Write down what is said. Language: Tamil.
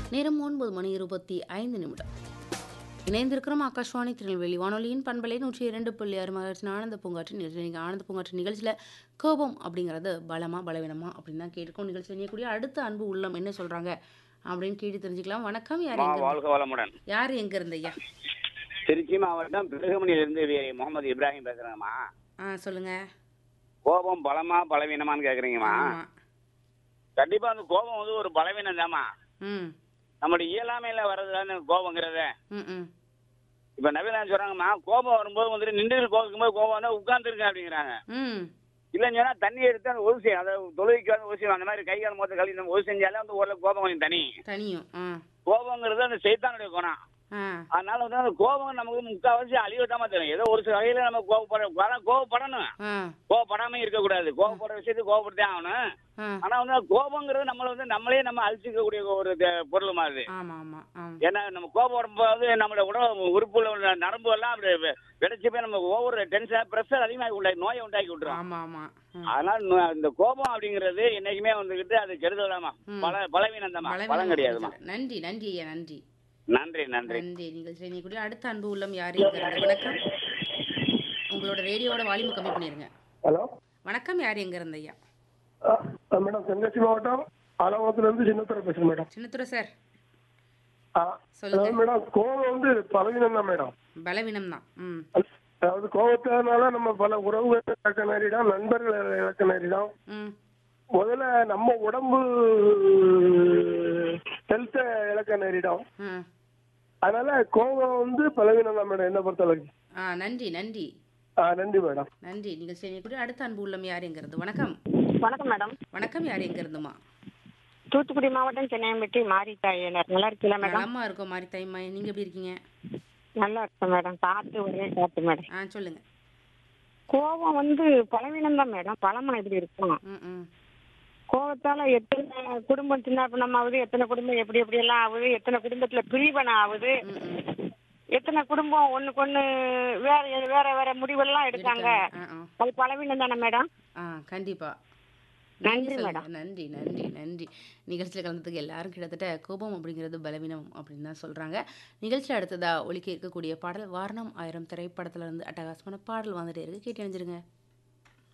நேரம் ஒன்பது மணி இருபத்தி ஐந்து நிமிடம் இணைந்திருக்கிறோம் ஆகாஷ்வாணி திருநெல்வேலி வானொலியின் பண்பலை நூற்றி இரண்டு புள்ளி ஆறு மகர்ச்சின் ஆனந்த பூங்காற்று நிகழ்ச்சி நீங்கள் ஆனந்த பூங்காற்று நிகழ்ச்சியில் கோபம் அப்படிங்கிறது பலமா பலவீனமா அப்படின்னு தான் கேட்கும் நிகழ்ச்சி செய்யக்கூடிய அடுத்த அன்பு உள்ளம் என்ன சொல்கிறாங்க அப்படின்னு கேட்டு தெரிஞ்சுக்கலாம் வணக்கம் யார் அம்மா எங்க வாழ்க வளமுடன் யார் எங்க இருந்த ஐயா திருச்சி மாவட்டம் பிருகமணியிலிருந்து வி- முகமது இப்ராஹிம் பேசுறேங்கம்மா ஆ சொல்லுங்க கோபம் பலமா பலவீனமான்னு கேக்குறீங்கம்மா ஆமா கண்டிப்பா அந்த கோபம் வந்து ஒரு பலவீனம் தாம்மா ம் நம்மளுடைய இயலாமையில வர்றதுதானே கோபங்கிறத ம் ம் இப்ப நவீன சொல்றாங்கம்மா கோபம் வரும்போது வந்துட்டு நின்று கோபிக்கும்போது கோபம் வந்தா உட்கார்ந்துருக்கேன் அப்படிங்கிறாங்க ம் இல்லைன்னு சொன்னா தண்ணி எடுத்து அந்த ஒது செய்யும் அதாவது தொழுகைக்கு வந்து ஒது செய்யும் அந்த மாதிரி கை கால் முகத்தை கழுவி நம்ம ஒது செஞ்சாலே வந்து ஓரளவு கோபம் கொஞ்சம் தனி தனியும் ஆ கோபங்கிறது அந்த சைத்தானுடைய குணம் ஆ அதனால வந்து அந்த கோபம் நமக்கு முக்கால்வாசி அழிவட்டாம தெரியும் ஏதோ ஒரு சில வகையில நம்ம கோபப்பட வர- கோபப்படணும் ஆ கோவப்படாம இருக்கக்கூடாது கோவப்படுற விஷயத்துக்கு கோவப்பட்டே ஆகணும் ஆ ஆனா வந்து அந்த கோபங்கிறது நம்மள வந்து நம்மளே நம்ம அழிச்சிக்கக்கூடிய ஒரு தே- பொருள் மாதிரி ஆமாம் ஆமாம் ஆ ஏன்னா நம்ம கோபப்படும் போது நம்மளோட உடல் உறுப்புல உள்ள நரம்பு எல்லாம் அப்படி வெ- வெடிச்சு போய் நம்ம ஒவ்வொரு டென்ஷன் ப்ரெஷர் அதிகமாகி உண்டாக்கி நோயை உண்டாக்கி விட்டுரும் ஆமாம் ஆமாம் ம் அதனால நு- இந்த கோபம் அப்படிங்கிறது என்னைக்குமே வந்துகிட்டு அது கெடுதலாமா ம். பல பலவீனம் தான் பலவீனம் பலம் கிடையாதுமா நன்றி நன்றி ஐயா நன்றி நன்றி நன்றி நன்றி நீங்கள் செய்யக்கூடிய அடுத்த அன்பு உள்ளம் யார் இருக்கிறது வணக்கம் உங்களோட ரேடியோவோட வால்யூம் கம்மி பண்ணிருங்க ஹலோ வணக்கம் யார் எங்க இருந்த ஐயா ஆ, மேடம் தென்காசி மாவட்டம் ஆலங்குளத்துல இருந்து சின்னத்துறை பேசுறேன் மேடம் சின்னத்துறை சார் ஆ, சொல்லுங்க அதாவது மேடம் கோபம் வந்து பலவீனம் தான் மேடம் பலவீனம் தான் ம் அதாவது கோபத்தினால நம்ம பல உறவுகள் இழக்க நேரிடும் நண்பர்கள் இழக்க நேரிடும் ம் முதல்ல நம்ம உடம்பு ஹெல்த்தை இழக்க நேரிடும் ம் அதனால கோபம் வந்து பலவீனம் தான் மேடம் என்ன பொறுத்தளவுக்கு ஆ நன்றி நன்றி ஆ நன்றி மேடம் நன்றி நீங்கள் செய்யக்கூடிய அடுத்த அன்பு உள்ளம் யார் எங்க இருந்து வணக்கம் வணக்கம் மேடம் வணக்கம் யார் எங்க இருந்துமா தூத்துக்குடி மாவட்டம் சென்னையம்பட்டி மாரி தாயினர் நல்லா இருக்கீங்களா மேடம் நலமா இருக்கும் மாதிரி தைமா நீங்க எப்படி இருக்கீங்க நல்லா இருக்கேன் மேடம் காத்து ஒரே காத்து மேடம் ஆ சொல்லுங்க கோபம் வந்து பலவீனம் தான் மேடம் பழமா எப்படி இருக்கும் ம் ம் கோபத்தால எத்தனை குடும்பம் சின்ன பின்னம் ஆகுது எத்தனை குடும்பம் எப்படி எப்படி எல்லாம் ஆகுது எத்தனை குடும்பத்துல பிரிவனை ஆகுது ம் ம் எத்தனை குடும்பம் ஒண்ணுக்கு ஒண்ணு வேற வேற வேற முடிவெல்லாம் எடுக்காங்க ஆ ஆ அது பலவீனம் தானே மேடம் ஆ கண்டிப்பா நன்றி, நீங்க சொல்லுங்க. மேடம். நன்றி நன்றி நன்றி நிகழ்ச்சியில் கலந்ததுக்கு எல்லாரும் கிட்டத்தட்ட கோபம் அப்படிங்கிறது பலவீனம் அப்படின்னு தான் சொல்றாங்க நிகழ்ச்சியில் அடுத்ததா ஒலிக்க இருக்கக்கூடிய பாடல் வாரணம் ஆயிரம் திரைப்படத்துல இருந்து அட்டகாசமான பாடல் வந்துட்டே இருக்கு கேட்டு அணிஞ்சிருங்க